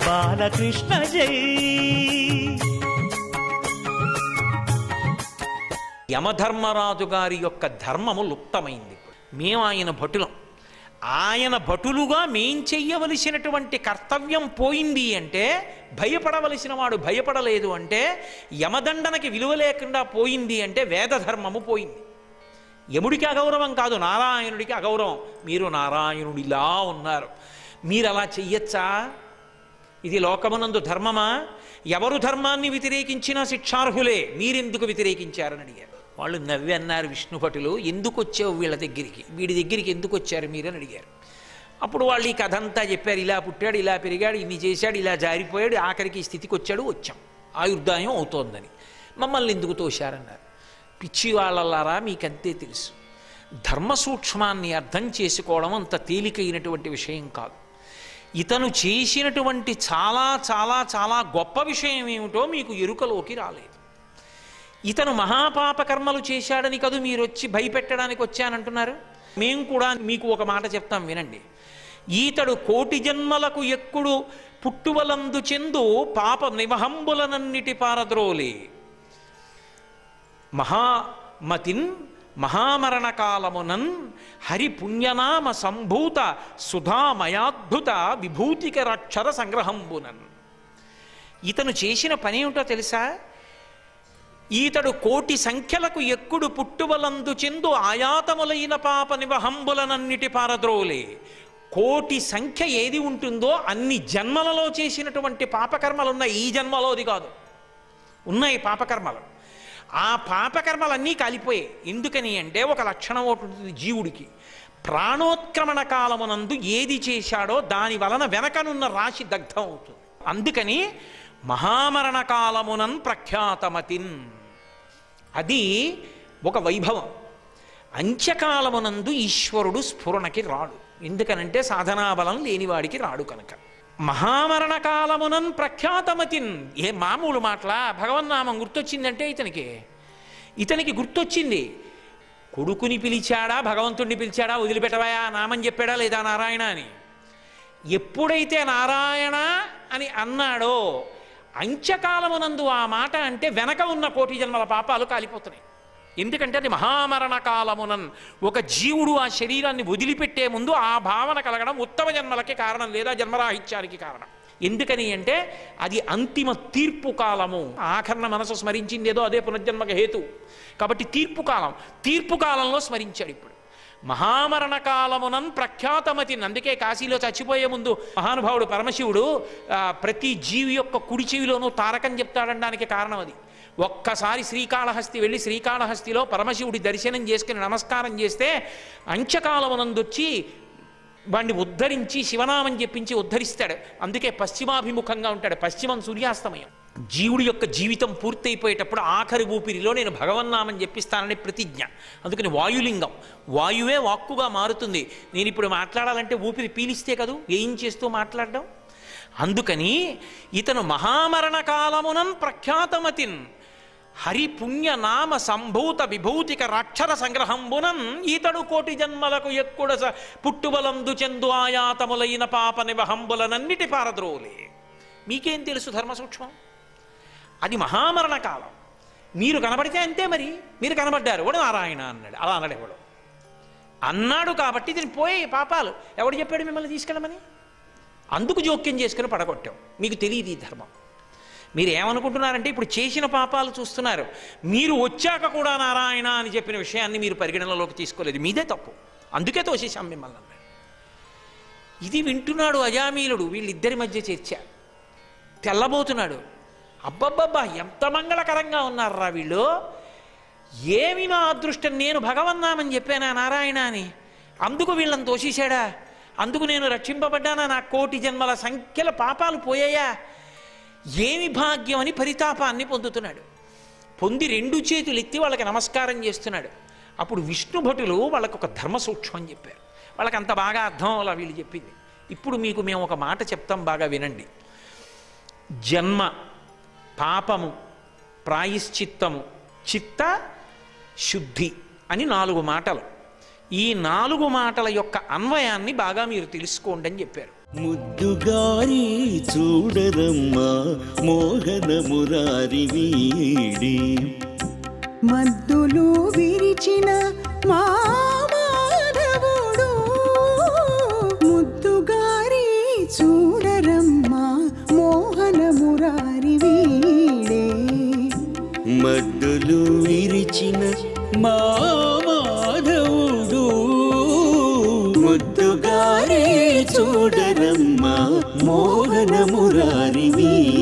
బాలకృష్ణ జై యమధర్మరాజు గారి యొక్క ధర్మము లుప్తమైంది మేము ఆయన భటులం ఆయన భటులుగా మేం చెయ్యవలసినటువంటి కర్తవ్యం పోయింది అంటే భయపడవలసిన వాడు భయపడలేదు అంటే యమదండనకి విలువ లేకుండా పోయింది అంటే వేదధర్మము పోయింది యముడికి అగౌరవం కాదు నారాయణుడికి అగౌరవం మీరు నారాయణుడిలా ఉన్నారు మీరు అలా చెయ్యొచ్చా ఇది లోకమునందు ధర్మమా ఎవరు ధర్మాన్ని వ్యతిరేకించినా శిక్షార్హులే మీరెందుకు వ్యతిరేకించారని అడిగారు వాళ్ళు నవ్వి అన్నారు విష్ణుభటులు ఎందుకు వచ్చావు వీళ్ళ దగ్గరికి వీడి దగ్గరికి ఎందుకు వచ్చారు మీరని అడిగారు అప్పుడు వాళ్ళు ఈ కథ అంతా చెప్పారు ఇలా పుట్టాడు ఇలా పెరిగాడు ఇన్ని చేశాడు ఇలా జారిపోయాడు ఆఖరికి ఈ స్థితికి వచ్చాడు వచ్చాం ఆయుర్దాయం అవుతోందని మమ్మల్ని ఎందుకు తోశారన్నారు పిచ్చి వాళ్ళలారా మీకంతే తెలుసు ధర్మ సూక్ష్మాన్ని అర్థం చేసుకోవడం అంత తేలికైనటువంటి విషయం కాదు ఇతను చేసినటువంటి చాలా చాలా చాలా గొప్ప విషయం ఏమిటో మీకు ఎరుకలోకి రాలేదు ఇతను మహాపాప కర్మలు చేశాడని కదూ మీరు వచ్చి భయపెట్టడానికి వచ్చానంటున్నారు మేము కూడా మీకు ఒక మాట చెప్తాం వినండి ఈతడు కోటి జన్మలకు ఎక్కుడు పుట్టువలందు చెందు పాప నివహంబులనన్నిటి పారద్రోలి మహామతిన్ మహామరణ కాలమునన్ హరి పుణ్యనామ సంభూత సుధామయాద్భుత విభూతికరాక్షర సంగ్రహంబునన్ ఇతను చేసిన పని ఏమిటో తెలుసా ఈతడు కోటి సంఖ్యలకు ఎక్కుడు పుట్టువలందు చెందు ఆయాతములైన పాప నివహంబులనన్నిటి పారద్రోలే కోటి సంఖ్య ఏది ఉంటుందో అన్ని జన్మలలో చేసినటువంటి పాపకర్మలు ఉన్నాయి ఈ జన్మలోది కాదు ఉన్నాయి పాపకర్మలు ఆ పాపకర్మలన్నీ కాలిపోయాయి ఎందుకని అంటే ఒక లక్షణం ఒకటి ఉంటుంది జీవుడికి ప్రాణోత్క్రమణ కాలమునందు ఏది చేశాడో దాని వలన వెనకనున్న రాశి దగ్ధం అవుతుంది అందుకని మహామరణ కాలమునన్ ప్రఖ్యాతమతిన్ అది ఒక వైభవం అంత్యకాలమునందు ఈశ్వరుడు స్ఫురణకి రాడు ఎందుకనంటే సాధనాబలం లేనివాడికి రాడు కనుక మహామరణ కాలమునన్ ప్రఖ్యాతమతిన్ ఏ మామూలు మాటలా భగవన్నామం గుర్తొచ్చిందంటే ఇతనికి ఇతనికి గుర్తొచ్చింది కొడుకుని పిలిచాడా భగవంతుణ్ణి పిలిచాడా వదిలిపెట్టవయా నామం చెప్పాడా లేదా నారాయణ అని ఎప్పుడైతే నారాయణ అని అన్నాడో అంత్యకాలమునందు ఆ మాట అంటే వెనక ఉన్న కోటి జన్మల పాపాలు కాలిపోతున్నాయి ఎందుకంటే అది మహామరణ కాలమునన్ ఒక జీవుడు ఆ శరీరాన్ని వదిలిపెట్టే ముందు ఆ భావన కలగడం ఉత్తమ జన్మలకి కారణం లేదా జన్మరాహిత్యానికి కారణం ఎందుకని అంటే అది అంతిమ తీర్పు కాలము ఆఖరణ మనసు స్మరించింది ఏదో అదే పునర్జన్మక హేతు కాబట్టి తీర్పు కాలం తీర్పు కాలంలో స్మరించాడు ఇప్పుడు మహామరణ కాలమునన్ ప్రఖ్యాతమతి అందుకే కాశీలో చచ్చిపోయే ముందు మహానుభావుడు పరమశివుడు ఆ, ప్రతి జీవి యొక్క కుడి చెవిలోనూ తారకం చెప్తాడనడానికి కారణం అది ఒక్కసారి శ్రీకాళహస్తి వెళ్ళి శ్రీకాళహస్తిలో పరమశివుడి దర్శనం చేసుకుని నమస్కారం చేస్తే అంత్యకాలమునందొచ్చి వాడిని ఉద్ధరించి శివనామం చెప్పించి ఉద్ధరిస్తాడు అందుకే పశ్చిమాభిముఖంగా ఉంటాడు పశ్చిమం సూర్యాస్తమయం జీవుడి యొక్క జీవితం పూర్తయిపోయేటప్పుడు ఆఖరి ఊపిరిలో నేను భగవన్నామని చెప్పిస్తానని ప్రతిజ్ఞ అందుకని వాయులింగం వాయువే వాక్కుగా మారుతుంది నేను ఇప్పుడు మాట్లాడాలంటే ఊపిరి పీలిస్తే కదూ ఏం చేస్తూ మాట్లాడడం అందుకని ఇతను మహామరణ కాలమునన్ ప్రఖ్యాతమతిన్ హరి పుణ్య నామ సంభూత విభూతిక రాక్షర సంగ్రహంబునన్ ఈతడు కోటి జన్మలకు ఎక్కుడ స- పుట్టుబలందు చెందు ఆయాతములైన పాప నివహంబులనన్నిటి పారద్రోలే మీకేం తెలుసు ధర్మ సూక్ష్మం అది మహామరణ కాలం మీరు కనబడితే అంతే మరి మీరు కనబడ్డారు కూడా నారాయణ అన్నాడు అలా అన్నాడు ఎవడు అన్నాడు కాబట్టి దీని పోయే పాపాలు ఎవడు చెప్పాడు మిమ్మల్ని తీసుకెళ్ళమని అందుకు జోక్యం చేసుకుని పడగొట్టాం మీకు తెలియదు ఈ ధర్మం మీరు ఏమనుకుంటున్నారంటే ఇప్పుడు చేసిన పాపాలు చూస్తున్నారు మీరు వచ్చాక కూడా నారాయణ అని చెప్పిన విషయాన్ని మీరు పరిగణనలోకి తీసుకోలేదు మీదే తప్పు అందుకే తోసేశాం మిమ్మల్ని అన్నాడు ఇది వింటున్నాడు అజామీలుడు వీళ్ళిద్దరి మధ్య చర్చ తెల్లబోతున్నాడు అబ్బబ్బబ్బా ఎంత మంగళకరంగా ఉన్నారా వీళ్ళు ఏమి మా అదృష్టం నేను భగవన్నామని చెప్పానా నారాయణ అని అందుకు వీళ్ళని తోసేశాడా అందుకు నేను రక్షింపబడ్డానా నా కోటి జన్మల సంఖ్యల పాపాలు పోయాయా ఏమి భాగ్యం అని పరితాపాన్ని పొందుతున్నాడు పొంది రెండు చేతులు ఎత్తి వాళ్ళకి నమస్కారం చేస్తున్నాడు అప్పుడు విష్ణు భటులు వాళ్ళకు ఒక ధర్మ సూక్ష్మం చెప్పారు వాళ్ళకి అంత బాగా అర్థం అలా వీళ్ళు చెప్పింది ఇప్పుడు మీకు మేము ఒక మాట చెప్తాం బాగా వినండి జన్మ పాపము ప్రాయశ్చిత్తము చిత్త శుద్ధి అని నాలుగు మాటలు ఈ నాలుగు మాటల యొక్క అన్వయాన్ని బాగా మీరు తెలుసుకోండి అని చెప్పారు ముద్దుగారి చూడరమ్మా మోహన మురారి వీడి మద్దులు విరిచిన మా మాధవుడు ముద్దుగారి చూడరమ్మా మోహన మురారి వీడే మద్దులు విరిచిన మా మాధవుడు ముద్దుగారి చూడరమ్మా మోహన మురారి వీడే